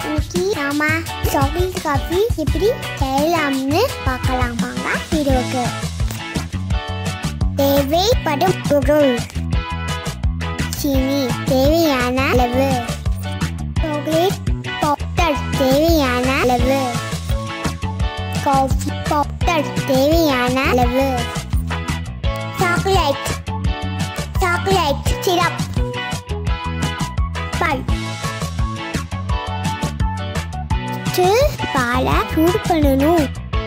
இன்னைக்கு நாம chocolate coffee எப்படி செய்யலாம்னு பார்க்கலாம் வாங்க வீடியோக்கு தேவைப்படும் பொருள் சீனி தேவையான அளவு சாக்லேட் பவுடர் தேவையான அளவு காஃபி பவுடர் தேவையான அளவு சாக்லேட் சாக்லேட் சிரப் பால் ஃபஸ்ட்டு பாலை சூடு பண்ணணும்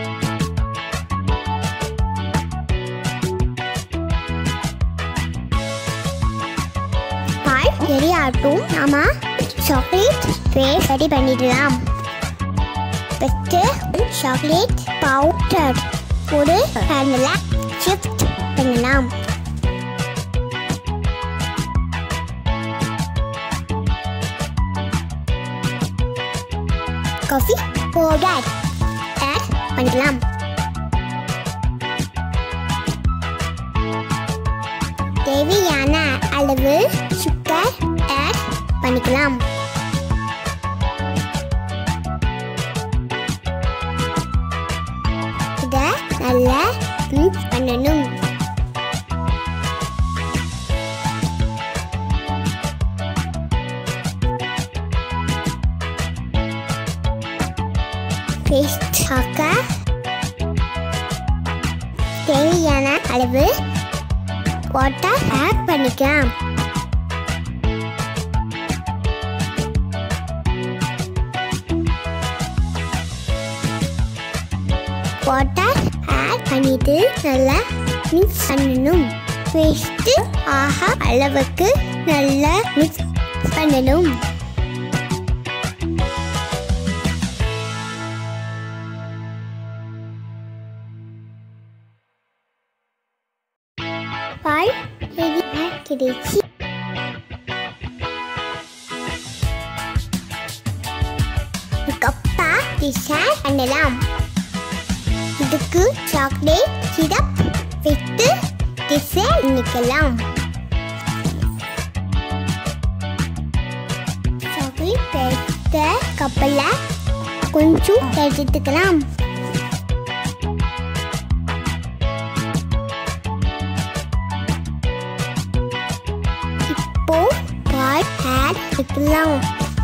பால் ரெடியாகட்டும் நாம சாக்லேட் பேஸ்ட் ரெடி பண்ணிடலாம் ஃபஸ்ட்டு சாக்லேட் பவுடர் ஒரு பேனில் ஷிஃப்ட் பண்ணலாம் காஃபி பவுடர் ஆட் பண்ணிக்கலாம் தேவையான அளவு சுகர் ஆட் பண்ணிக்கலாம் இதை நல்லா மிக்ஸ் பண்ணணும் பேஸ்ட் ஆக்க தேவையான அளவு வாட்டர் ஆட் பண்ணிக்கலாம் வாட்டர் ஆட் பண்ணிட்டு நல்லா மிக்ஸ் பண்ணணும் பேஸ்ட் ஆக அளவுக்கு நல்லா மிக்ஸ் பண்ணணும் பால் ரெடியாக கிடைச்சி கப்பா டிசைன் பண்ணலாம் இதுக்கு சாக்லேட் சிரப் விட்டு டிசைன் பண்ணிக்கலாம் சாக்லேட் பேஸ்ட கப்பில் கொஞ்சம் எடுத்துக்கலாம் இப்போ பால் ஆட் பண்ணிக்கலாம்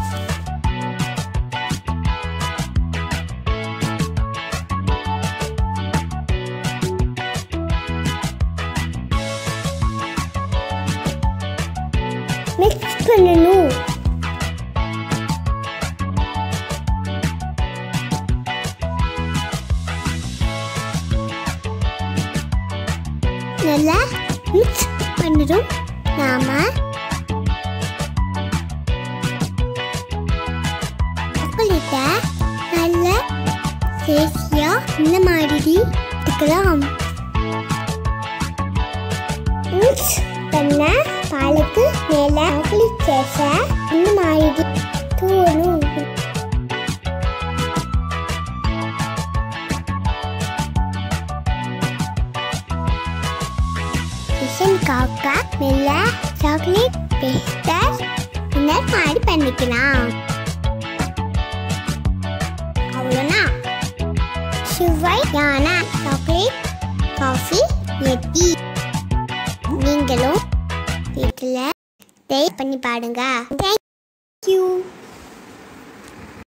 மிக்ஸ் பண்ணணும் நல்லா மிக்ஸ் பண்ணணும் நாம சாக்லேட்டை நல்ல சேசியா இந்த மாதிரி எடுக்கலாம் மிக்ஸ் பண்ண பாலுக்கு மேல சாக்லேட் சேச இந்த மாதிரி தூவணும் டிசைனுக்காக மெல்ல சாக்லேட் பேஸ்டர் இந்த மாதிரி பண்ணிக்கலாம் அவ்வளோதான் சுவையான சாக்லேட் காஃபி ரெடி நீங்களும் வீட்டில் ட்ரை பண்ணி பாருங்க தேங்க்யூ